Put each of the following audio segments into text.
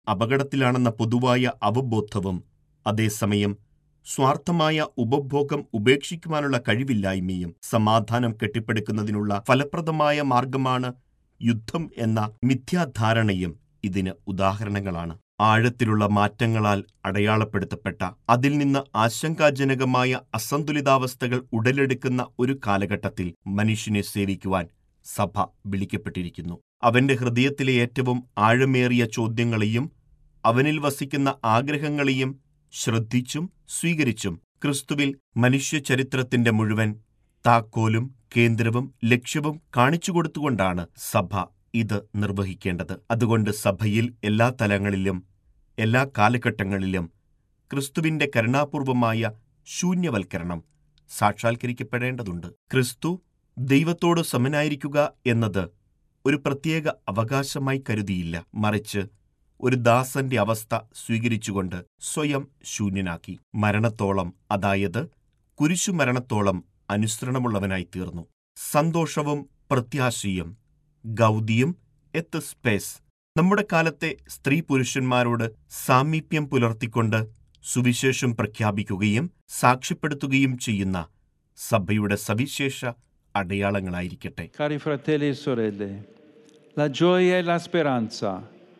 അപകടത്തിലാണെന്ന പൊതുവായ അവബോധവും അതേസമയം സ്വാർത്ഥമായ ഉപഭോഗം ഉപേക്ഷിക്കുവാനുള്ള കഴിവില്ലായ്മയും സമാധാനം കെട്ടിപ്പടുക്കുന്നതിനുള്ള ഫലപ്രദമായ മാർഗമാണ് യുദ്ധം എന്ന മിഥ്യാധാരണയും ഇതിന് ഉദാഹരണങ്ങളാണ് ആഴത്തിലുള്ള മാറ്റങ്ങളാൽ അടയാളപ്പെടുത്തപ്പെട്ട അതിൽ നിന്ന് ആശങ്കാജനകമായ അസന്തുലിതാവസ്ഥകൾ ഉടലെടുക്കുന്ന ഒരു കാലഘട്ടത്തിൽ മനുഷ്യനെ സേവിക്കുവാൻ സഭ വിളിക്കപ്പെട്ടിരിക്കുന്നു അവന്റെ ഹൃദയത്തിലെ ഏറ്റവും ആഴമേറിയ ചോദ്യങ്ങളെയും അവനിൽ വസിക്കുന്ന ആഗ്രഹങ്ങളെയും ശ്രദ്ധിച്ചും സ്വീകരിച്ചും ക്രിസ്തുവിൽ മനുഷ്യചരിത്രത്തിന്റെ മുഴുവൻ താക്കോലും കേന്ദ്രവും ലക്ഷ്യവും കാണിച്ചുകൊടുത്തുകൊണ്ടാണ് സഭ ഇത് നിർവഹിക്കേണ്ടത് അതുകൊണ്ട് സഭയിൽ എല്ലാ തലങ്ങളിലും എല്ലാ കാലഘട്ടങ്ങളിലും ക്രിസ്തുവിന്റെ കരുണാപൂർവമായ ശൂന്യവൽക്കരണം സാക്ഷാത്കരിക്കപ്പെടേണ്ടതുണ്ട് ക്രിസ്തു ദൈവത്തോട് സമനായിരിക്കുക എന്നത് ഒരു പ്രത്യേക അവകാശമായി കരുതിയില്ല മറിച്ച് ഒരു ദാസന്റെ അവസ്ഥ സ്വീകരിച്ചുകൊണ്ട് സ്വയം ശൂന്യനാക്കി മരണത്തോളം അതായത് കുരിശുമരണത്തോളം അനുസരണമുള്ളവനായി തീർന്നു സന്തോഷവും പ്രത്യാശയും ഗൗതിയും എത്ത് സ്പേസ് നമ്മുടെ കാലത്തെ സ്ത്രീ പുരുഷന്മാരോട് സാമീപ്യം പുലർത്തിക്കൊണ്ട് സുവിശേഷം പ്രഖ്യാപിക്കുകയും സാക്ഷ്യപ്പെടുത്തുകയും ചെയ്യുന്ന സഭയുടെ സവിശേഷ അടയാളങ്ങളായിരിക്കട്ടെ Cari fratelli e sorelle, la gioia e la speranza,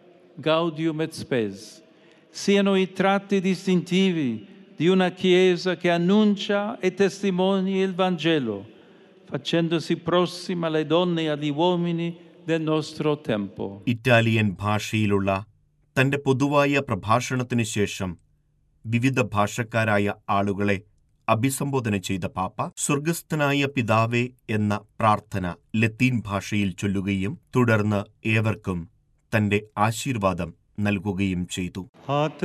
gaudium et spes, siano i tratti distintivi di una Chiesa che annuncia e testimonia il Vangelo, facendosi prossima alle donne e agli uomini del nostro tempo. Italian ഭാഷയിലുള്ള തന്റെ പൊതുവായ പ്രഭാഷണത്തിനു ശേഷം വിവിധ ഭാഷക്കാരായ ആളുകളെ അഭിസംബോധന ചെയ്ത പാപ്പ സ്വർഗസ്ഥനായ പിതാവേ എന്ന പ്രാർത്ഥന ലത്തീൻ ഭാഷയിൽ ചൊല്ലുകയും തുടർന്ന് ഏവർക്കും തന്റെ ആശീർവാദം നൽകുകയും ചെയ്തു Hat